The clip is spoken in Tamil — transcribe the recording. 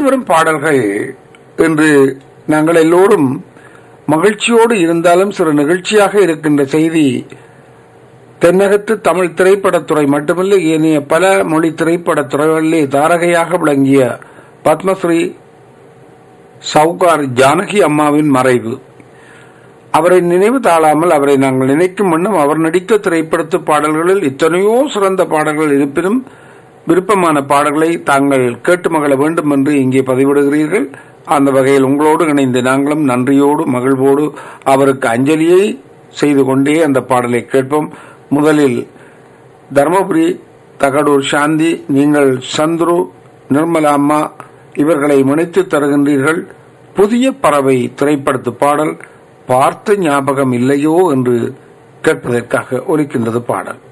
வரும் பாடல்கள் என்று நாங்கள் எல்லோரும் மகிழ்ச்சியோடு இருந்தாலும் சிறு நிகழ்ச்சியாக இருக்கின்ற செய்தி தென்னகத்து தமிழ் திரைப்படத்துறை மட்டுமல்ல ஏனைய பல மொழி திரைப்படத்துறைகளிலே தாரகையாக விளங்கிய பத்மஸ்ரீ சவுகார் ஜானகி அம்மாவின் மறைவு அவரை நினைவு தாழாமல் அவரை நாங்கள் நினைக்கும் வண்ணம் அவர் நடித்த திரைப்படத்து பாடல்களில் எத்தனையோ சிறந்த பாடல்கள் இருப்பினும் விருப்பமான பாடல்களை தாங்கள் கேட்டு மகள வேண்டும் என்று இங்கே பதிவிடுகிறீர்கள் அந்த வகையில் உங்களோடு இணைந்து நாங்களும் நன்றியோடு மகிழ்வோடு அவருக்கு அஞ்சலியை செய்து கொண்டே அந்த பாடலை கேட்போம் முதலில் தர்மபுரி தகடூர் சாந்தி நீங்கள் சந்துரு நிர்மலா அம்மா இவர்களை முனைத்து தருகின்றீர்கள் புதிய பறவை திரைப்படத்து பாடல் பார்த்த ஞாபகம் இல்லையோ என்று கேட்பதற்காக ஒலிக்கின்றது பாடல்